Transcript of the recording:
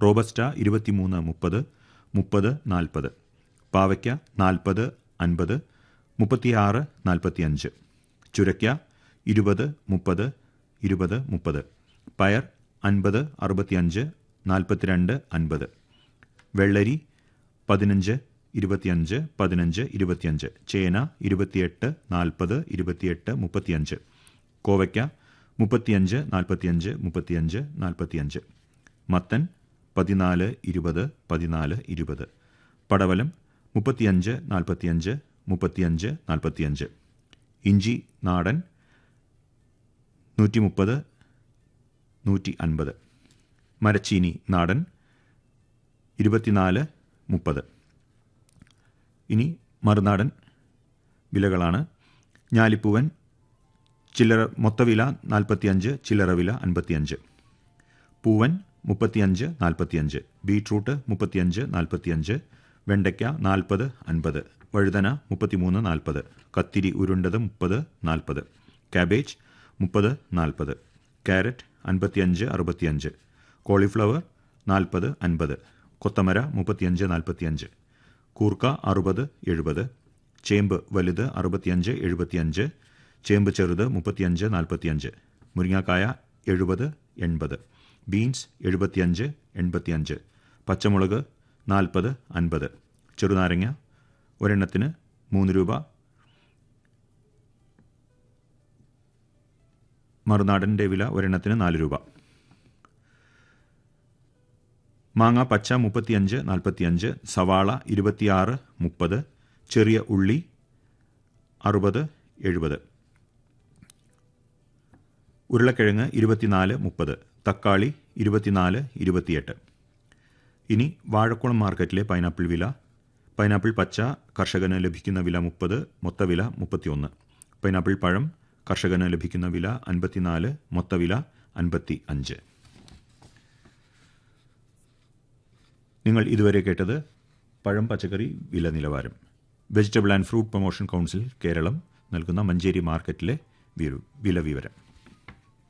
robusta ഇരുപത്തിമൂന്ന് മുപ്പത് മുപ്പത് നാൽപ്പത് പാവയ്ക്ക നാൽപ്പത് അൻപത് മുപ്പത്തിയാറ് നാൽപ്പത്തിയഞ്ച് ചുരയ്ക്ക ഇരുപത് മുപ്പത് ഇരുപത് മുപ്പത് പയർ അൻപത് അറുപത്തിയഞ്ച് നാൽപ്പത്തിരണ്ട് അൻപത് വെള്ളരി പതിനഞ്ച് ഇരുപത്തിയഞ്ച് പതിനഞ്ച് ഇരുപത്തിയഞ്ച് ചേന ഇരുപത്തിയെട്ട് നാൽപ്പത് ഇരുപത്തിയെട്ട് മുപ്പത്തിയഞ്ച് കോവയ്ക്ക മുപ്പത്തിയഞ്ച് നാൽപ്പത്തിയഞ്ച് മുപ്പത്തിയഞ്ച് നാൽപ്പത്തിയഞ്ച് മത്തൻ പതിനാല് ഇരുപത് പതിനാല് ഇരുപത് പടവലം മുപ്പത്തിയഞ്ച് നാൽപ്പത്തിയഞ്ച് മുപ്പത്തിയഞ്ച് നാൽപ്പത്തിയഞ്ച് ഇഞ്ചി നാടൻ നൂറ്റി മുപ്പത് നൂറ്റി അൻപത് മരച്ചീനി നാടൻ ഇരുപത്തിനാല് മുപ്പത് ഇനി മറുനാടൻ വിലകളാണ് ഞാലിപ്പൂവൻ ചില്ലറ മൊത്തവില നാൽപ്പത്തിയഞ്ച് ചില്ലറ വില അൻപത്തിയഞ്ച് പൂവൻ മുപ്പത്തിയഞ്ച് നാൽപ്പത്തിയഞ്ച് ബീട്രൂട്ട് മുപ്പത്തിയഞ്ച് നാൽപ്പത്തിയഞ്ച് വെണ്ടയ്ക്ക നാൽപ്പത് അൻപത് വഴുതന മുപ്പത്തിമൂന്ന് നാൽപ്പത് കത്തിരി ഉരുണ്ടത് മുപ്പത് നാൽപ്പത് കാബേജ് മുപ്പത് നാൽപ്പത് ക്യാരറ്റ് അൻപത്തിയഞ്ച് അറുപത്തിയഞ്ച് കോളിഫ്ലവർ നാൽപ്പത് അൻപത് കൊത്തമര മുപ്പത്തിയഞ്ച് നാൽപ്പത്തിയഞ്ച് കൂർക്ക അറുപത് എഴുപത് ചേമ്പ് വലുത് അറുപത്തിയഞ്ച് എഴുപത്തിയഞ്ച് ചേമ്പ് ചെറുത് മുപ്പത്തിയഞ്ച് നാൽപ്പത്തിയഞ്ച് മുരിങ്ങാക്കായ എഴുപത് എൺപത് ബീൻസ് എഴുപത്തിയഞ്ച് എൺപത്തിയഞ്ച് പച്ചമുളക് നാൽപ്പത് അൻപത് ചെറുനാരങ്ങ ഒരെണ്ണത്തിന് മൂന്ന് രൂപ മറുനാടൻ്റെ വില ഒരെണ്ണത്തിന് നാല് രൂപ മാങ്ങ പച്ച മുപ്പത്തിയഞ്ച് നാൽപ്പത്തിയഞ്ച് സവാള ഇരുപത്തിയാറ് മുപ്പത് ചെറിയ ഉള്ളി അറുപത് എഴുപത് ഉരുളക്കിഴങ്ങ് ഇരുപത്തിനാല് മുപ്പത് തക്കാളി ഇരുപത്തിനാല് ഇരുപത്തിയെട്ട് ഇനി വാഴക്കുളം മാർക്കറ്റിലെ പൈനാപ്പിൾ വില പൈനാപ്പിൾ പച്ച കർഷകന് ലഭിക്കുന്ന വില മുപ്പത് മൊത്തവില മുപ്പത്തിയൊന്ന് പൈനാപ്പിൾ പഴം കർഷകന് ലഭിക്കുന്ന വില അൻപത്തിനാല് മൊത്തവില അൻപത്തി അഞ്ച് നിങ്ങൾ ഇതുവരെ കേട്ടത് പഴം പച്ചക്കറി വില നിലവാരം vegetable and fruit promotion council Keralam നൽകുന്ന മഞ്ചേരി മാർക്കറ്റിലെ വില വിവരം